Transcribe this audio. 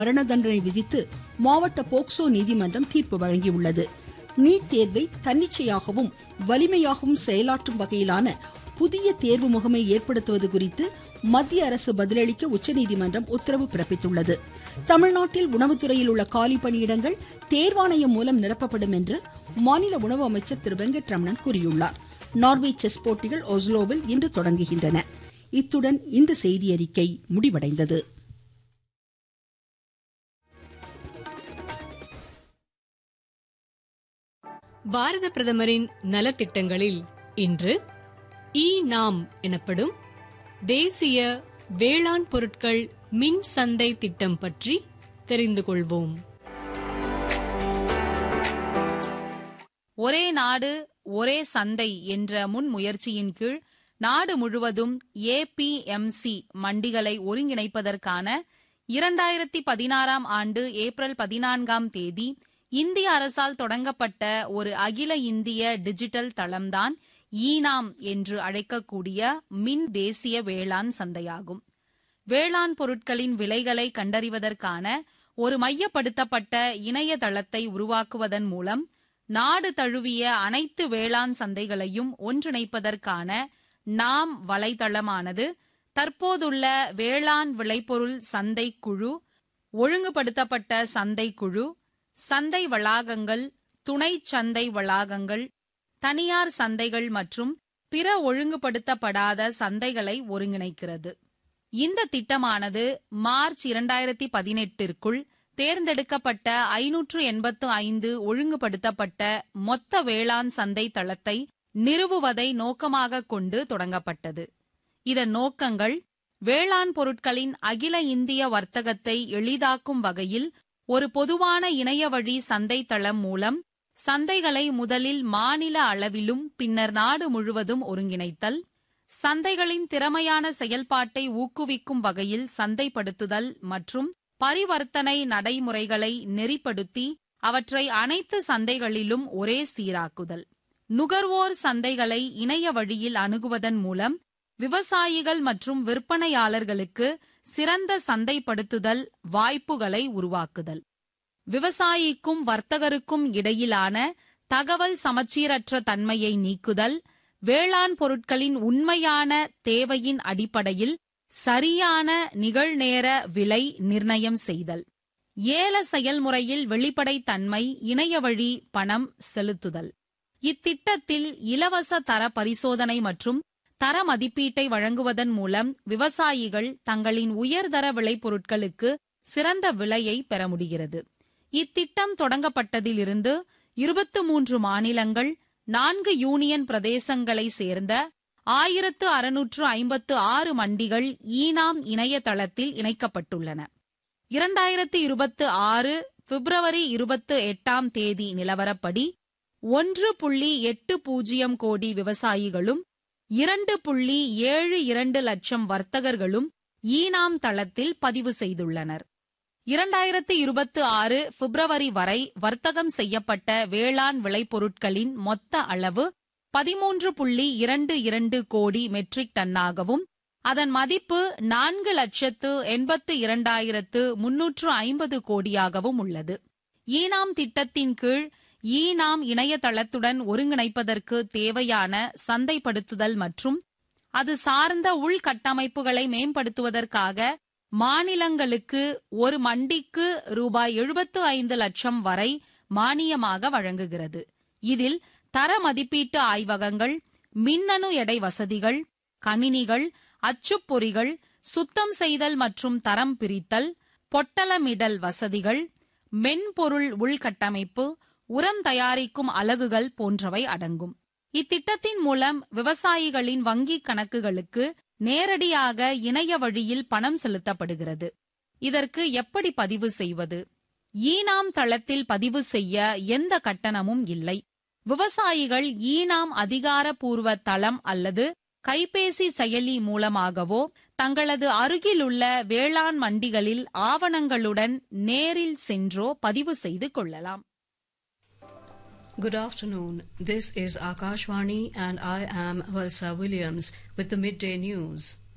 மரண தண்டனை விதித்து மாவட்ட போக்சோ நீதிமன்றம் தீர்ப்பு வழங்கியுள்ளது நீட் தேர்வை தன்னிச்சையாகவும் வலிமையாகவும் செயலாற்றும் வகையிலான புதிய தேர்வு முகமை ஏற்படுத்துவது குறித்து மத்திய அரசு பதிலளிக்க உச்சநீதிமன்றம் உத்தரவு பிறப்பித்துள்ளது தமிழ்நாட்டில் உணவுத்துறையில் உள்ள காலி பணியிடங்கள் தேர்வாணையம் மூலம் நிரப்பப்படும் என்று மாநில உணவு அமைச்சர் திரு வெங்கட்ரமணன் கூறியுள்ளார் நார்வே செஸ் போட்டிகள் ஒஸ்லோவில் இன்று தொடங்குகின்றன இத்துடன் இந்த செய்தியறிக்கை முடிவடைந்தது பாரத பிரதமரின் நலத்திட்டங்களில் இன்று இ நாம் எனப்படும் தேசிய வேளாண் பொருட்கள் மின் சந்தை திட்டம் பற்றி தெரிந்து கொள்வோம் ஒரே நாடு ஒரே சந்தை என்ற முன்முயற்சியின் கீழ் நாடு முழுவதும் ஏபிஎம்சி மண்டிகளை ஒருங்கிணைப்பதற்கான இரண்டாயிரத்தி பதினாறாம் ஆண்டு ஏப்ரல் பதினான்காம் தேதி இந்திய அரசால் தொடங்கப்பட்ட ஒரு அகில இந்திய டிஜிட்டல் தளம்தான் ஈனாம் என்று அழைக்கக்கூடிய மின் தேசிய வேளாண் சந்தையாகும் வேளாண் பொருட்களின் விலைகளை கண்டறிவதற்கான ஒரு மையப்படுத்தப்பட்ட இணையதளத்தை உருவாக்குவதன் மூலம் நாடு தழுவிய அனைத்து வேளாண் சந்தைகளையும் ஒன்றிணைப்பதற்கான நாம் வலைதளமானது தற்போதுள்ள வேளாண் விளைபொருள் சந்தை குழு ஒழுங்குபடுத்தப்பட்ட சந்தை குழு சந்தை வளாகங்கள் துணை சந்தை வளாகங்கள் தனியார் சந்தைகள் மற்றும் பிற ஒழுங்குபடுத்தப்படாத சந்தைகளை ஒருங்கிணைக்கிறது இந்த திட்டமானது மார்ச் இரண்டாயிரத்தி பதினெட்டிற்குள் தேர்ந்தெடுக்கப்பட்ட ஐநூற்று எண்பத்து ஐந்து ஒழுங்குபடுத்தப்பட்ட மொத்த வேளாண் சந்தை தளத்தை நிறுவுவதை நோக்கமாக கொண்டு தொடங்கப்பட்டது இதன் நோக்கங்கள் வேளாண் பொருட்களின் அகில இந்திய வர்த்தகத்தை எளிதாக்கும் வகையில் ஒரு பொதுவான இணையவழி சந்தை தளம் மூலம் சந்தைகளை முதலில் மாநில அளவிலும் பின்னர் நாடு முழுவதும் ஒருங்கிணைத்தல் சந்தைகளின் திறமையான செயல்பாட்டை ஊக்குவிக்கும் வகையில் சந்தைப்படுத்துதல் மற்றும் பரிவர்த்தனை நடைமுறைகளை நெறிப்படுத்தி அவற்றை அனைத்து சந்தைகளிலும் ஒரே சீராக்குதல் நுகர்வோர் சந்தைகளை இணைய வழியில் அணுகுவதன் மூலம் விவசாயிகள் மற்றும் விற்பனையாளர்களுக்கு சிறந்த சந்தைப்படுத்துதல் வாய்ப்புகளை உருவாக்குதல் விவசாயிக்கும் வர்த்தகருக்கும் இடையிலான தகவல் சமச்சீரற்ற தன்மையை நீக்குதல் வேளாண் பொருட்களின் உண்மையான தேவையின் அடிப்படையில் சரியான நிகழ்நேர விலை நிர்ணயம் செய்தல் ஏல செயல்முறையில் வெளிப்படைத்தன்மை இணையவழி பணம் செலுத்துதல் இத்திட்டத்தில் இலவச தர பரிசோதனை மற்றும் தர மதிப்பீட்டை வழங்குவதன் மூலம் விவசாயிகள் தங்களின் உயர்தர விளைபொருட்களுக்கு சிறந்த விலையை பெற முடிகிறது இத்திட்டம் தொடங்கப்பட்டதிலிருந்து இருபத்து மூன்று மாநிலங்கள் நான்கு யூனியன் பிரதேசங்களை சேர்ந்த ஆயிரத்து அறுநூற்று ஐம்பத்து ஆறு மண்டிகள் ஈனாம் இணையதளத்தில் இணைக்கப்பட்டுள்ளன இரண்டாயிரத்து இருபத்து ஆறு பிப்ரவரி இருபத்து எட்டாம் தேதி நிலவரப்படி ஒன்று புள்ளி எட்டு பூஜ்ஜியம் கோடி விவசாயிகளும் இரண்டு புள்ளி ஏழு இரண்டு லட்சம் வர்த்தகர்களும் ஈனாம் தளத்தில் பதிவு செய்துள்ளனர் இரண்டாயிரத்து இருபத்து ஆறு பிப்ரவரி வரை வர்த்தகம் செய்யப்பட்ட வேளாண் விளைபொருட்களின் மொத்த அளவு பதிமூன்று புள்ளி இரண்டு இரண்டு கோடி மெட்ரிக் டன்னாகவும் அதன் மதிப்பு நான்கு லட்சத்து எண்பத்து இரண்டாயிரத்து முன்னூற்று ஐம்பது கோடியாகவும் உள்ளது ஈனாம் திட்டத்தின் கீழ் ஈனாம் இணையதளத்துடன் ஒருங்கிணைப்பதற்கு தேவையான சந்தைப்படுத்துதல் மற்றும் அது சார்ந்த உள்கட்டமைப்புகளை மேம்படுத்துவதற்காக மாநிலங்களுக்கு ஒரு மண்டிக்கு ரூபாய் எழுபத்து ஐந்து லட்சம் வரை மானியமாக வழங்குகிறது இதில் தர மதிப்பீட்டு ஆய்வகங்கள் மின்னணு எடை வசதிகள் கணினிகள் அச்சுப்பொறிகள் சுத்தம் செய்தல் மற்றும் தரம் பிரித்தல் பொட்டலமிடல் வசதிகள் மென்பொருள் உள்கட்டமைப்பு உரம் தயாரிக்கும் அலகுகள் போன்றவை அடங்கும் இத்திட்டத்தின் மூலம் விவசாயிகளின் வங்கிக் கணக்குகளுக்கு நேரடியாக இணைய வழியில் பணம் செலுத்தப்படுகிறது இதற்கு எப்படி பதிவு செய்வது ஈனாம் தளத்தில் பதிவு செய்ய எந்த கட்டணமும் இல்லை விவசாயிகள் ஈனாம் அதிகாரப்பூர்வ தளம் அல்லது கைபேசி செயலி மூலமாகவோ தங்களது அருகிலுள்ள வேளாண் மண்டிகளில் ஆவணங்களுடன் நேரில் சென்றோ பதிவு செய்து கொள்ளலாம் Good afternoon. This is Akashvani and I am Valsa Williams with the midday news.